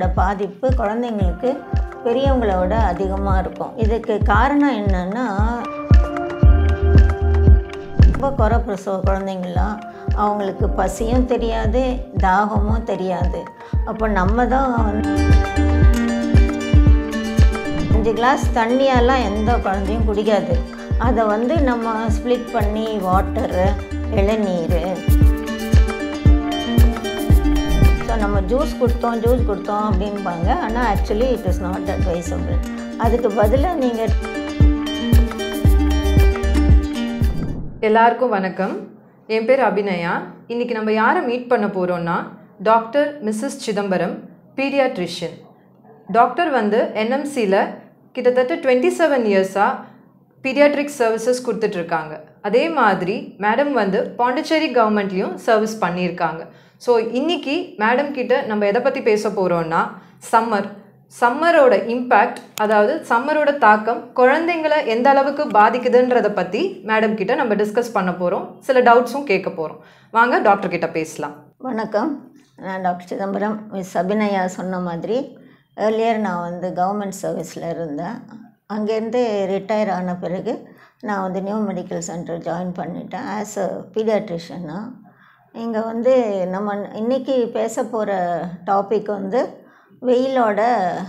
பாதிப்பு குழந்தைங்களுக்கு பெரியவங்கள விட அதிகமாக இருக்கும் இதுக்கு காரணம் என்னன்னா ரொம்ப குறை பிரசவ குழந்தைங்களாம் அவங்களுக்கு பசியும் தெரியாது தாகமும் தெரியாது அப்போ நம்ம தான் வந்து அஞ்சு கிளாஸ் தண்ணியெல்லாம் எந்த குழந்தையும் குடிக்காது அதை வந்து நம்ம ஸ்ப்ளிட் பண்ணி வாட்டரு இளநீர் ஸோ நம்ம ஜூஸ் கொடுத்தோம் ஜூஸ் கொடுத்தோம் அப்படின்பாங்க ஆனால் actually it is not advisable அதுக்கு பதிலாக நீங்கள் எல்லாருக்கும் வணக்கம் என் பேர் அபிநயா இன்னைக்கு நம்ம யாரை மீட் பண்ண போகிறோம்னா doctor Mrs Chidambaram paediatrician doctor வந்து என்எம்சியில் கிட்டத்தட்ட டுவெண்ட்டி செவன் இயர்ஸாக பீடியாட்ரிக் சர்வீசஸ் கொடுத்துட்ருக்காங்க அதே மாதிரி மேடம் வந்து பாண்டிச்சேரி கவர்மெண்ட்லேயும் சர்வீஸ் பண்ணியிருக்காங்க ஸோ இன்னைக்கு மேடம் கிட்ட நம்ம எதை பற்றி பேச போகிறோம்னா சம்மர் சம்மரோட இம்பேக்ட் அதாவது சம்மரோட தாக்கம் குழந்தைங்களை எந்த அளவுக்கு பாதிக்குதுன்றதை பற்றி மேடம் கிட்ட நம்ம டிஸ்கஸ் பண்ண போகிறோம் சில டவுட்ஸும் கேட்க போகிறோம் வாங்க டாக்டர் கிட்ட பேசலாம் வணக்கம் நான் டாக்டர் சிதம்பரம் மிஸ் அபிநயா சொன்ன மாதிரி ஏர்லியர் நான் வந்து கவர்மெண்ட் சர்வீஸில் இருந்தேன் அங்கேருந்து ரிட்டையர் ஆன பிறகு நான் வந்து நியூ மெடிக்கல் சென்டர் ஜாயின் பண்ணிட்டேன் ஆஸ் அ பீடியாட்ரிஷியனாக இங்கே வந்து நம்ம இன்றைக்கி பேச போகிற டாபிக் வந்து வெயிலோட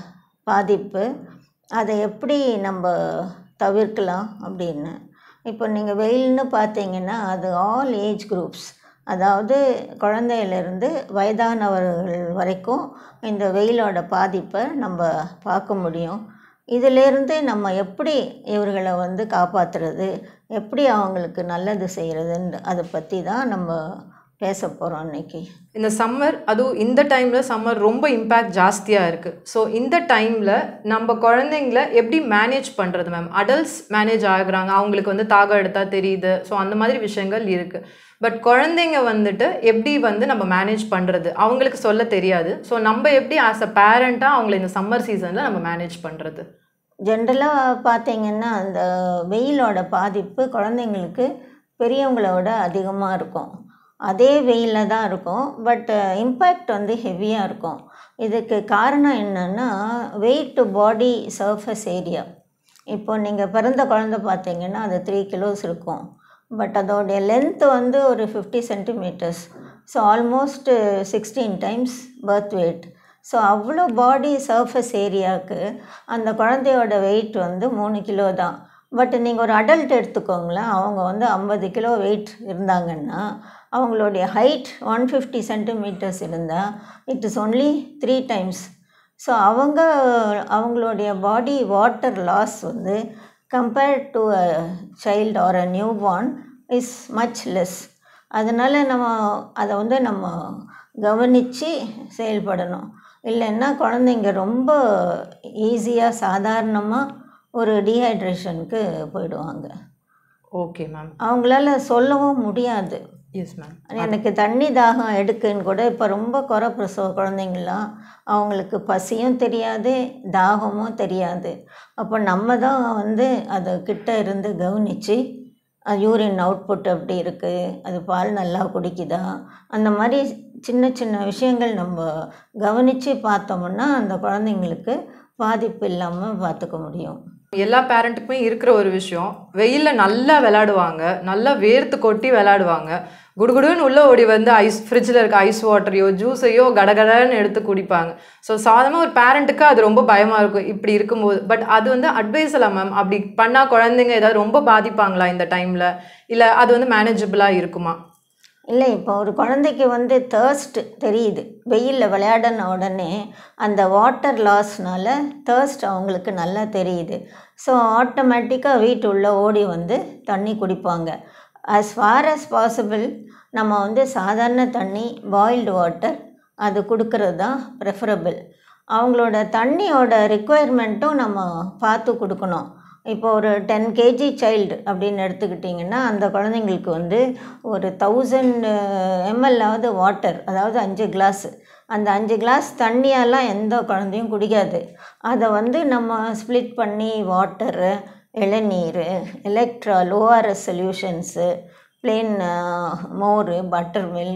பாதிப்பு அதை எப்படி நம்ம தவிர்க்கலாம் அப்படின்னு இப்போ நீங்கள் வெயில்னு பார்த்தீங்கன்னா அது ஆல் ஏஜ் குரூப்ஸ் அதாவது குழந்தையிலேருந்து வயதானவர்கள் வரைக்கும் இந்த வெயிலோட பாதிப்பை நம்ம பார்க்க முடியும் இதிலேருந்து நம்ம எப்படி இவர்களை வந்து காப்பாற்றுறது எப்படி அவங்களுக்கு நல்லது செய்கிறதுன்னு அதை பற்றி தான் நம்ம பேச போகிறோம் இன்னைக்கு இந்த சம்மர் அதுவும் இந்த டைமில் சம்மர் ரொம்ப இம்பேக்ட் ஜாஸ்தியாக இருக்குது ஸோ இந்த டைமில் நம்ம குழந்தைங்கள எப்படி மேனேஜ் பண்ணுறது மேம் அடல்ட்ஸ் மேனேஜ் ஆகுறாங்க அவங்களுக்கு வந்து தாகம் எடுத்தால் தெரியுது ஸோ அந்த மாதிரி விஷயங்கள் இருக்குது பட் குழந்தைங்க வந்துட்டு எப்படி வந்து நம்ம மேனேஜ் பண்ணுறது அவங்களுக்கு சொல்ல தெரியாது ஸோ நம்ம எப்படி ஆஸ் அ பேரண்ட்டாக அவங்கள இந்த சம்மர் சீசனில் நம்ம மேனேஜ் பண்ணுறது ஜென்ரலாக பார்த்தீங்கன்னா அந்த வெயிலோட பாதிப்பு குழந்தைங்களுக்கு பெரியவங்களோட அதிகமாக இருக்கும் அதே வெயிலில் தான் இருக்கும் பட் இம்பேக்ட் வந்து ஹெவியாக இருக்கும் இதுக்கு காரணம் என்னென்னா weight to body surface area இப்போ நீங்கள் பிறந்த குழந்த பார்த்தீங்கன்னா அது த்ரீ கிலோஸ் இருக்கும் பட் அதோடைய லென்த்து வந்து ஒரு fifty centimetres so almost sixteen times birth weight so அவ்வளோ பாடி சர்ஃபஸ் ஏரியாவுக்கு அந்த குழந்தையோட வெயிட் வந்து மூணு கிலோ தான் பட் நீங்கள் ஒரு அடல்ட் எடுத்துக்கோங்களேன் அவங்க வந்து ஐம்பது கிலோ வெயிட் இருந்தாங்கன்னா அவங்களுடைய ஹைட் ஒன் ஃபிஃப்டி சென்டிமீட்டர்ஸ் இருந்தால் it is only three times so அவங்க அவங்களுடைய பாடி வாட்டர் லாஸ் வந்து compared to a child or a newborn is much less அதனால் நம்ம அதை வந்து நம்ம கவனித்து செயல்படணும் இல்லைன்னா குழந்தைங்க ரொம்ப ஈஸியாக சாதாரணமாக ஒரு டீஹைட்ரேஷனுக்கு போயிடுவாங்க ஓகே மேம் அவங்களால சொல்லவும் முடியாது எஸ் மேம் எனக்கு தண்ணி தாகம் எடுக்குன்னு கூட இப்போ ரொம்ப குறை பிரசவ குழந்தைங்களாம் அவங்களுக்கு பசியும் தெரியாது தாகமும் தெரியாது அப்போ நம்ம தான் வந்து அதை கிட்ட இருந்து கவனித்து அது யூரின் அவுட்புட் எப்படி இருக்குது அது பால் நல்லா குடிக்குதா அந்த மாதிரி சின்ன சின்ன விஷயங்கள் நம்ம கவனித்து பார்த்தோம்னா அந்த குழந்தைங்களுக்கு பாதிப்பு இல்லாமல் பார்த்துக்க முடியும் எல்லா பேரண்ட்டுக்குமே இருக்கிற ஒரு விஷயம் வெயிலில் நல்லா விளையாடுவாங்க நல்லா வேர்த்து கொட்டி விளையாடுவாங்க குடுகுடுன்னு உள்ளே ஓடி வந்து ஐஸ் ஃப்ரிட்ஜில் இருக்க ஐஸ் வாட்டரையோ ஜூஸையோ கடகடன்னு எடுத்து குடிப்பாங்க ஸோ சாதாரணமாக ஒரு பேரண்ட்டுக்கு அது ரொம்ப பயமாக இருக்கும் இப்படி இருக்கும்போது பட் அது வந்து அட்வைஸ் இல்லை மேம் அப்படி பண்ணால் குழந்தைங்க ஏதாவது ரொம்ப பாதிப்பாங்களா இந்த டைமில் இல்லை அது வந்து மேனேஜபிளாக இருக்குமா இல்லை இப்போ ஒரு குழந்தைக்கு வந்து தேர்ஸ்ட் தெரியுது வெயிலில் விளையாடின உடனே அந்த வாட்டர் லாஸ்னால தேர்ஸ்ட் அவங்களுக்கு நல்லா தெரியுது ஸோ ஆட்டோமேட்டிக்காக வீட்டு உள்ளே ஓடி வந்து தண்ணி குடிப்பாங்க as ஃபார் as பாசிபிள் நம்ம வந்து சாதாரண தண்ணி பாயில்டு வாட்டர் அது கொடுக்கறது தான் ப்ரெஃபரபிள் அவங்களோட தண்ணியோட ரிக்குவயர்மெண்ட்டும் நம்ம பார்த்து கொடுக்கணும் இப்போ ஒரு டென் கேஜி சைல்டு அப்படின்னு எடுத்துக்கிட்டிங்கன்னா அந்த குழந்தைங்களுக்கு வந்து ஒரு தௌசண்ட் எம்எல்லாவது வாட்டர் அதாவது அஞ்சு கிளாஸ் அந்த அஞ்சு கிளாஸ் தண்ணியெல்லாம் எந்த குழந்தையும் குடிக்காது அதை வந்து நம்ம ஸ்ப்ளிட் பண்ணி வாட்டரு இளநீர் எலக்ட்ரால் ஓஆர்எஸ் சொல்யூஷன்ஸு பிளெயின் மோர் பட்டர் மில்க்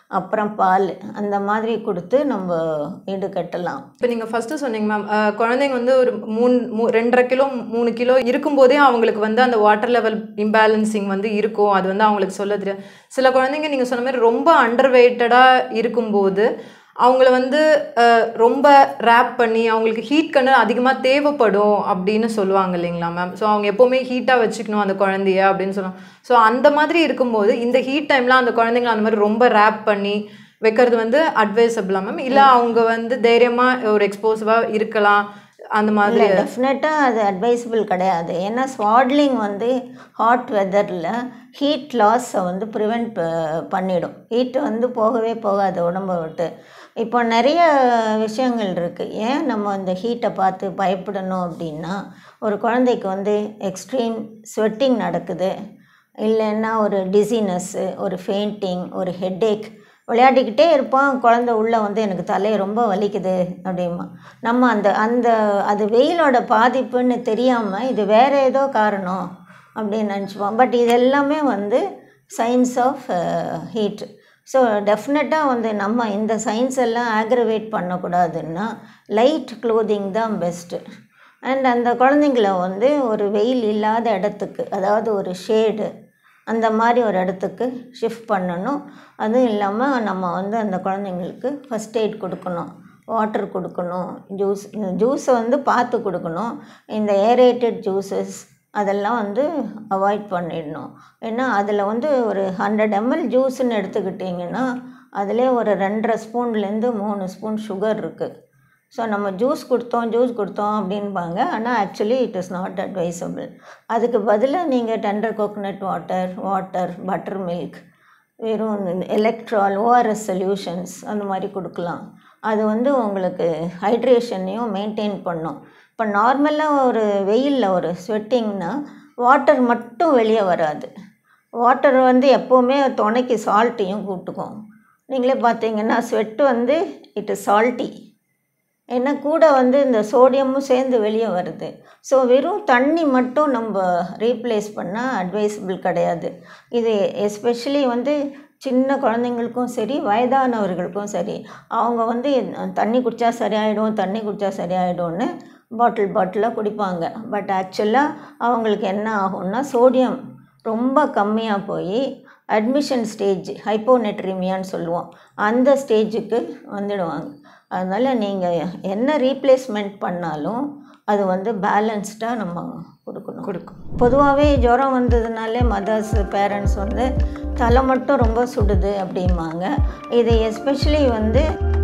அப்புறம் பால் அந்த மாதிரி கொடுத்து நம்ம ஈடு கட்டலாம் இப்போ நீங்கள் ஃபஸ்ட்டு சொன்னீங்க மேம் குழந்தைங்க வந்து ஒரு மூணு மூ ரெண்டரை கிலோ மூணு கிலோ இருக்கும்போதே அவங்களுக்கு வந்து அந்த வாட்டர் லெவல் இம்பேலன்சிங் வந்து இருக்கும் அது வந்து அவங்களுக்கு சொல்ல தெரியாது சில குழந்தைங்க நீங்கள் சொன்ன மாதிரி ரொம்ப அண்டர் வெயிட்டடாக இருக்கும்போது அவங்கள வந்து அஹ், ரொம்ப ரேப் பண்ணி அவங்களுக்கு ஹீட் கண்ணு அதிகமாக தேவைப்படும் அப்படின்னு சொல்லுவாங்க இல்லைங்களா மேம் ஸோ அவங்க எப்போவுமே ஹீட்டாக வச்சுக்கணும் அந்த குழந்தைய அப்படின்னு சொல்லுவாங்க ஸோ அந்த மாதிரி இருக்கும்போது இந்த ஹீட் டைமில் அந்த குழந்தைங்கள அந்த மாதிரி ரொம்ப ரேப் பண்ணி வைக்கிறது வந்து அட்வைசபிளா மேம் இல்லை அவங்க வந்து தைரியமாக ஒரு எக்ஸ்போசிவாக இருக்கலாம் அந்த மாதிரி இல்லை டெஃபினட்டாக அது அட்வைசபிள் கிடையாது ஏன்னா ஸ்வாட்லிங் வந்து ஹாட் வெதரில் ஹீட் லாஸை வந்து ப்ரிவெண்ட் பண்ணிடும் ஹீட் வந்து போகவே போகாது உடம்பை விட்டு இப்போ நிறைய விஷயங்கள் இருக்குது ஏன் நம்ம இந்த ஹீட்டை பார்த்து பயப்படணும் அப்படின்னா ஒரு குழந்தைக்கு வந்து எக்ஸ்ட்ரீம் ஸ்வெட்டிங் நடக்குது இல்லைன்னா ஒரு டிசினஸ்ஸு ஒரு ஃபெயிண்டிங் ஒரு ஹெட்டேக் விளையாடிக்கிட்டே இருப்பான் குழந்தை உள்ளே வந்து எனக்கு தலை ரொம்ப வலிக்குது அப்படிமா நம்ம அந்த அந்த அது வெயிலோட பாதிப்புன்னு தெரியாமல் இது வேறு ஏதோ காரணம் அப்படின்னு நினச்சிப்போம் பட் இது எல்லாமே வந்து சயின்ஸ் ஆஃப் ஹீட் ஸோ டெஃபினட்டாக வந்து நம்ம இந்த சயின்ஸ் எல்லாம் ஆக்ரவேட் பண்ணக்கூடாதுன்னா லைட் க்ளோதிங் தான் பெஸ்ட்டு அண்ட் அந்த குழந்தைங்கள வந்து ஒரு வெயில் இல்லாத இடத்துக்கு அதாவது ஒரு ஷேடு அந்த மாதிரி ஒரு இடத்துக்கு ஷிஃப்ட் பண்ணணும் அதுவும் இல்லாமல் நம்ம வந்து அந்த குழந்தைங்களுக்கு ஃபஸ்ட் எய்ட் கொடுக்கணும் வாட்டர் கொடுக்கணும் ஜூஸ் ஜூஸை வந்து பார்த்து கொடுக்கணும் இந்த ஏரேட்டட் ஜூஸஸ் அதெல்லாம் வந்து அவாய்ட் பண்ணிடணும் ஏன்னா அதில் வந்து ஒரு ஹண்ட்ரட் எம்எல் ஜூஸ்ன்னு எடுத்துக்கிட்டிங்கன்னா அதிலே ஒரு ரெண்டரை ஸ்பூன்லேருந்து மூணு ஸ்பூன் சுகர் இருக்குது ஸோ நம்ம ஜூஸ் கொடுத்தோம் ஜூஸ் கொடுத்தோம் அப்படின்பாங்க ஆனால் actually it is not advisable அதுக்கு பதிலாக நீங்கள் tender coconut water water buttermilk வெறும் எலக்ட்ரால் ஓஆர்எஸ் சொல்யூஷன்ஸ் அந்த மாதிரி கொடுக்கலாம் அது வந்து உங்களுக்கு ஹைட்ரேஷனையும் மெயின்டைன் பண்ணும் இப்போ நார்மலாக ஒரு வெயிலில் ஒரு ஸ்வெட்டிங்னா வாட்டர் மட்டும் வெளியே வராது வாட்டர் வந்து எப்போவுமே துணைக்கு சால்ட்டையும் கூட்டுக்கும் நீங்களே பார்த்தீங்கன்னா ஸ்வெட் வந்து இட் இஸ் சால்ட்டி ஏன்னா கூட வந்து இந்த சோடியமும் சேர்ந்து வெளியே வருது ஸோ வெறும் தண்ணி மட்டும் நம்ம ரீப்ளேஸ் பண்ணால் அட்வைசபிள் கிடையாது இது எஸ்பெஷலி வந்து சின்ன குழந்தைங்களுக்கும் சரி வயதானவர்களுக்கும் சரி அவங்க வந்து தண்ணி குடித்தா சரியாயிடும் தண்ணி குடித்தா சரியாயிடும்னு பாட்டில் பாட்டிலாக குடிப்பாங்க பட் ஆக்சுவலாக அவங்களுக்கு என்ன ஆகும்னா சோடியம் ரொம்ப கம்மியாக போய் அட்மிஷன் ஸ்டேஜ் ஹைப்போனெட்ரிமியான்னு சொல்லுவோம் அந்த ஸ்டேஜுக்கு வந்துடுவாங்க அதனால் நீங்கள் என்ன ரீப்ளேஸ்மெண்ட் பண்ணாலும் அது வந்து பேலன்ஸ்டாக நம்ம கொடுக்கணும் கொடுக்கும் பொதுவாகவே ஜுரம் வந்ததுனாலே மதர்ஸ் பேரண்ட்ஸ் வந்து தலை மட்டும் ரொம்ப சுடுது அப்படிம்பாங்க இது எஸ்பெஷலி வந்து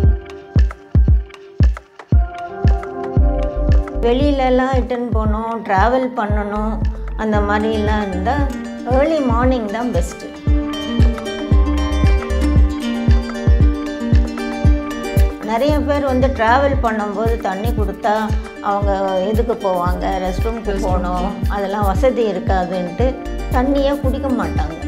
வெளியிலலாம் இட்டுன்னு போகணும் ட்ராவல் பண்ணணும் அந்த மாதிரிலாம் இருந்தால் ஏர்லி மார்னிங் தான் பெஸ்ட்டு நிறைய பேர் வந்து ட்ராவல் பண்ணும்போது தண்ணி கொடுத்தா அவங்க எதுக்கு போவாங்க ரெஸ்ட் ரூமுக்கு போகணும் அதெல்லாம் வசதி இருக்காதுன்ட்டு தண்ணியே குடிக்க மாட்டாங்க